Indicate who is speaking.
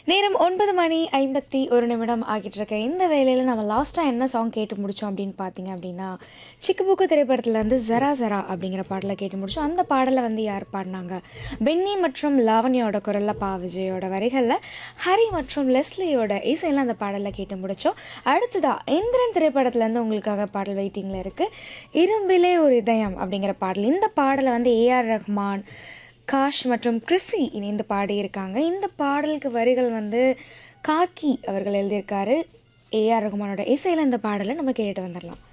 Speaker 1: நேரம் ஒன்பது மணி ஐம்பத்தி ஒரு நிமிடம் ஆகிட்டு இருக்க இந்த வேலையில் நம்ம லாஸ்ட்டாக என்ன சாங் கேட்டு முடித்தோம் அப்படின்னு பார்த்தீங்க அப்படின்னா சிக்குபுக்கு திரைப்படத்துலேருந்து ஜரா ஜரா அப்படிங்கிற பாடலை கேட்டு முடிச்சோம் அந்த பாடலை வந்து யார் பாடினாங்க பென்னி மற்றும் லாவண்யோட குரலில் பா விஜயோட வரிகளில் ஹரி மற்றும் லெஸ்லியோட இசையெல்லாம் அந்த பாடலை கேட்டு முடித்தோம் அடுத்ததா இந்திரன் திரைப்படத்துலேருந்து உங்களுக்காக பாடல் வெயிட்டிங்கில் இருக்குது இரும்பிலே ஒரு இதயம் அப்படிங்கிற பாடல் இந்த பாடலை வந்து ஏஆர் ரஹ்மான் காஷ் மற்றும் கிறிஸி இணைந்து பாடியிருக்காங்க இந்த பாடலுக்கு வரிகள் வந்து காக்கி அவர்கள் எழுதியிருக்காரு ஏஆர் ரகுமானோட இசையில் இந்த பாடலை நம்ம கேட்டுட்டு வந்துடலாம்